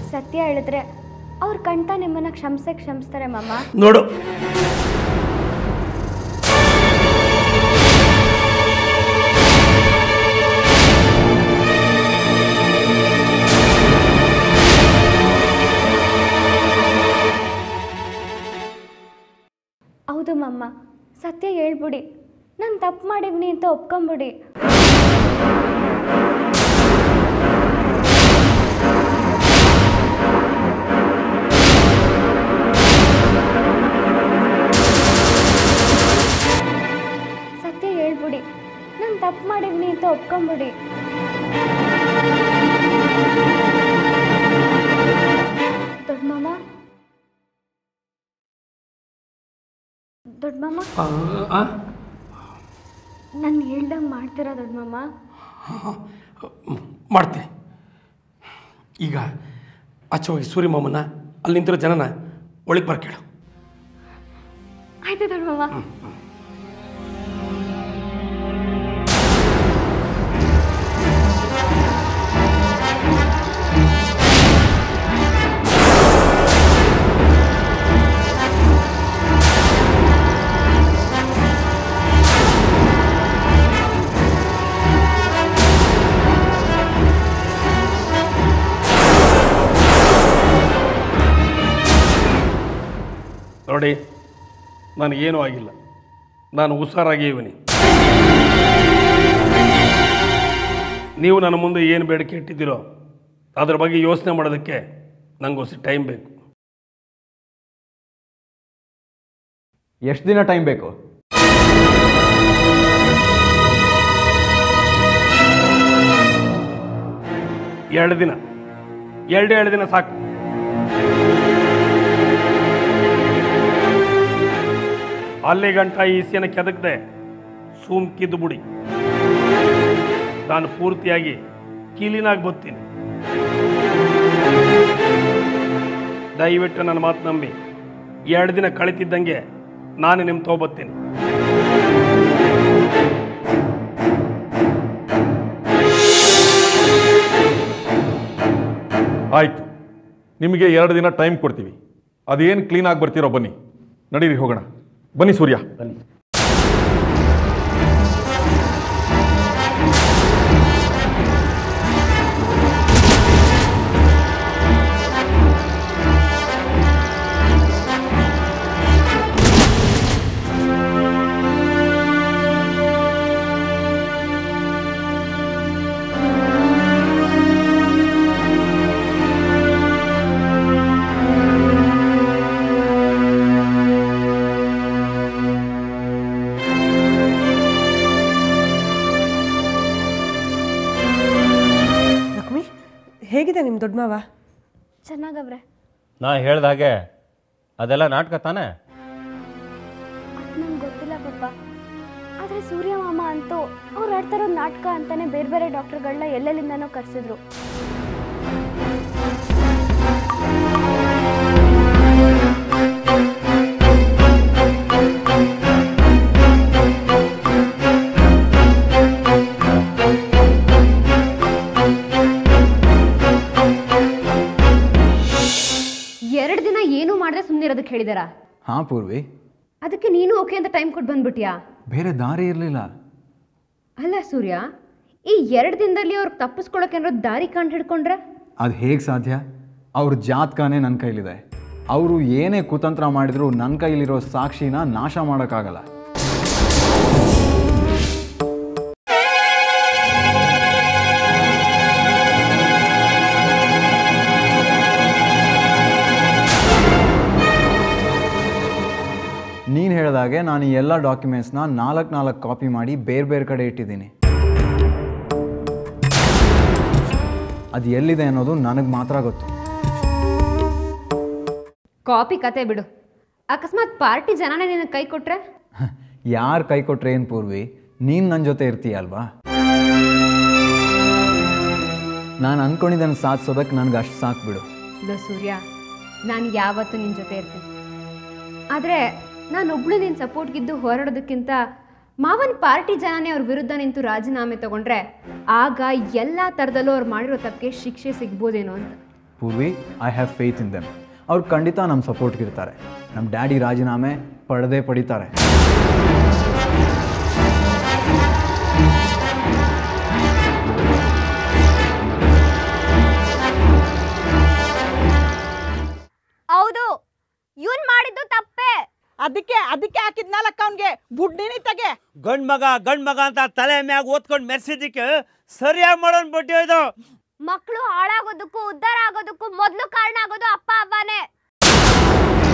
ಸತ್ಯ ಹೇಳಿದ್ರೆ ಅವ್ರ ಕಣ್ತ ನಿಮ್ಮನ್ನ ಕ್ಷಮಿಸೇ ಕ್ಷಮಿಸ್ತಾರೆ ಮಾಮ ನೋಡು ಹೌದು ಮಮ್ಮ ಸತ್ಯ ಹೇಳ್ಬಿಡಿ ನಾನು ತಪ್ಪು ಮಾಡಿವ್ನಿ ಅಂತ ಒಪ್ಕೊಂಬಿಡಿ ಸತ್ಯ ಹೇಳ್ಬಿಡಿ ನಾನು ತಪ್ಪು ಮಾಡಿವ್ನಿ ಅಂತ ಒಪ್ಕೊಂಬಿಡಿ ದೊಡ್ಡ ಮಾಮ ದೊಡ್ಡ ಮಾಮ ಆ, ಆ? ನಾನು ಹೇಳ್ದಂಗೆ ಮಾಡ್ತೀರಾ ದೊಡ್ಡ ಮಾಮ ಹ್ಮ್, ಮಾಡ್ತೀನಿ ಈಗ ಆಚೆ ಹೋಗಿ ಸೂರ್ಯ ಮಾಮನ ಅಲ್ಲಿ ನಿಂತಿರೋ ಜನನ ಒಳಗೆ ಬರ್ಕೇಳು ಆಯ್ತು ದೊಡ್ಡ ಮಾಮ ನೋಡಿ ನನಗೇನೂ ಆಗಿಲ್ಲ ನಾನು ಹುಷಾರಾಗಿ ಇವನಿ ನೀವು ನನ್ನ ಮುಂದೆ ಏನು ಬೇಡಿಕೆ ಇಟ್ಟಿದ್ದೀರೋ ಅದ್ರ ಬಗ್ಗೆ ಯೋಚನೆ ಮಾಡೋದಕ್ಕೆ ನಂಗೊಸಿ ಟೈಮ್ ಬೇಕು ಎಷ್ಟು ದಿನ ಟೈಮ್ ಬೇಕು ಎರಡು ದಿನ ಎರಡು ಎರಡು ದಿನ ಸಾಕು ಅಲ್ಲಿ ಗಂಟ ಈ ಸೀನ ಕೆದಕದೆ ಸುಮ್ಕಿದ್ದು ಬಿಡಿ ನಾನು ಪೂರ್ತಿಯಾಗಿ ಕೀಲಿನಾಗಿ ಬರ್ತೀನಿ ದಯವಿಟ್ಟು ನನ್ನ ಮಾತು ನಂಬಿ ಎರಡು ದಿನ ಕಳಿತಿದ್ದಂಗೆ ನಾನು ನಿಮ್ಮ ತೊಗೊಬತ್ತೀನಿ ಆಯಿತು ನಿಮಗೆ ಎರಡು ದಿನ ಟೈಮ್ ಕೊಡ್ತೀವಿ ಅದೇನು ಕ್ಲೀನಾಗಿ ಬರ್ತೀರೋ ಬನ್ನಿ ನಡೀರಿ ಹೋಗೋಣ ಬನ್ನಿ ಸೂರ್ಯ ಬನ್ನಿ ಲಕ್ಷ್ಮಿ ಹೇಗಿದೆ ನಿಮ್ಮ ದೊಡ್ಡ ಮಾವ ಚೆನ್ನಾಗವ್ರೆ ನಾ ಹೇಳ್ದಾಗೆ ಅದೆಲ್ಲ ನಾಟಕ ತಾನೇ ಅದು ನಂಗೆ ಗೊತ್ತಿಲ್ಲ ಪಪ್ಪ ಆದರೆ ಸೂರ್ಯ ಮಾಮ ಅಂತೂ ಅವ್ರು ಆಡ್ತಾ ಇರೋದು ನಾಟಕ ಅಂತಾನೆ ಬೇರೆ ಬೇರೆ ಡಾಕ್ಟರ್ಗಳನ್ನ ಎಲ್ಲೆಲ್ಲಿಂದನೋ ಕರೆಸಿದ್ರು ಎರಡು ದಿನ ಏನೂ ಮಾಡದೆ ಸುಮ್ಮನಿರೋದಕ್ಕೆ ಹೇಳಿದಾರ ಹಾಂ ಪೂರ್ವಿ ಅದಕ್ಕೆ ನೀನು ಓಕೆ ಅಂತ ಟೈಮ್ ಕೊಟ್ಟು ಬಂದ್ಬಿಟ್ಯಾ ಬೇರೆ ದಾರಿ ಇರಲಿಲ್ಲ ಅಲ್ಲ ಸೂರ್ಯ ಈ ಎರಡು ದಿನದಲ್ಲಿ ಅವ್ರಿಗೆ ತಪ್ಪಿಸ್ಕೊಳಕ್ಕೆ ಏನಾದ್ರು ದಾರಿ ಕಂಡು ಹಿಡ್ಕೊಂಡ್ರೆ ಅದು ಹೇಗೆ ಸಾಧ್ಯ ಅವ್ರ ಜಾತಕನೇ ನನ್ನ ಕೈಲಿದೆ ಅವರು ಏನೇ ಕುತಂತ್ರ ಮಾಡಿದ್ರು ನನ್ನ ಕೈಲಿರೋ ಸಾಕ್ಷಿನ ನಾಶ ಮಾಡೋಕ್ಕಾಗಲ್ಲ ನೀನು ಹೇಳಿದಾಗೆ ನಾನು ಈ ಎಲ್ಲ ಡಾಕ್ಯುಮೆಂಟ್ಸ್ನ ನಾಲ್ಕು ನಾಲ್ಕು ಕಾಪಿ ಮಾಡಿ ಬೇರೆ ಬೇರೆ ಕಡೆ ಇಟ್ಟಿದ್ದೀನಿ ಅದು ಎಲ್ಲಿದೆ ಅನ್ನೋದು ನನಗೆ ಮಾತ್ರ ಗೊತ್ತು ಕಾಪಿ ಕತೆ ಬಿಡು ಅಕಸ್ಮಾತ್ ಪಾರ್ಟಿ ಜನನೇ ನಿನಗೆ ಕೈ ಕೊಟ್ರೆ ಯಾರು ಕೈ ಕೊಟ್ರೆ ಏನು ಪೂರ್ವಿ ನೀನು ನನ್ನ ಜೊತೆ ಇರ್ತೀಯ ಅಲ್ವಾ ನಾನು ಅಂದ್ಕೊಂಡಿದ್ದನ್ನು ಸಾಧಿಸೋದಕ್ಕೆ ನನಗೆ ಅಷ್ಟು ಸಾಕು ಬಿಡು ಲೋ ಸೂರ್ಯ ನಾನು ಯಾವತ್ತೂ ನಿನ್ನ ಜೊತೆ ಇರ್ತೀನಿ ಆದರೆ ನಾನೊಬ್ಳು ನಿನ್ನ ಸಪೋರ್ಟ್ಗಿದ್ದು ಹೋರಾಡೋದಕ್ಕಿಂತ ಮಾವನ್ ಪಾರ್ಟಿ ಜನನೇ ಅವ್ರ ವಿರುದ್ಧ ನಿಂತು ರಾಜೀನಾಮೆ ತಗೊಂಡ್ರೆ ಆಗ ಎಲ್ಲ ಥರದಲ್ಲೂ ಅವ್ರು ಮಾಡಿರೋ ತಪ್ಪಿಗೆ ಶಿಕ್ಷೆ ಸಿಗ್ಬೋದೇನೋ ಅಂತ Poorvi I have faith in them ಅವ್ರು ಖಂಡಿತ ನಮ್ಮ ಸಪೋರ್ಟ್ಗಿರ್ತಾರೆ ನಮ್ಮ ಡ್ಯಾಡಿ ರಾಜೀನಾಮೆ ಪಡೆದೇ ಪಡಿತಾರೆ ಹೌದು ಇವನ್ ಮಾಡಿದ್ದು ತಪ್ಪೇ ಅದಕ್ಕೆ ಅದಕ್ಕೆ ಹಾಕಿದ್ನಲ್ಲಕ್ಕ ಅವನ್ಗೆ ಬುಡ್ಡಿನಿ ತಗೆ ಗಂಡ್ ಮಗ ಗಂಡ್ ಮಗ ಅಂತ ತಲೆ ಮ್ಯಾಗ ಓದ್ಕೊಂಡು ಮೆರ್ಸಿದ್ದಕ್ಕೆ ಸರಿಯಾಗಿ ಮಾಡೋನ್ ಬಡ್ಡಿ ಇದು ಮಕ್ಕಳು ಹಾಳಾಗೋದಕ್ಕೂ ಉದ್ಧಾರ ಆಗೋದಕ್ಕೂ ಮೊದಲು ಕಾರಣ ಆಗೋದು ಅಪ್ಪ ಅಮ್ಮನೇ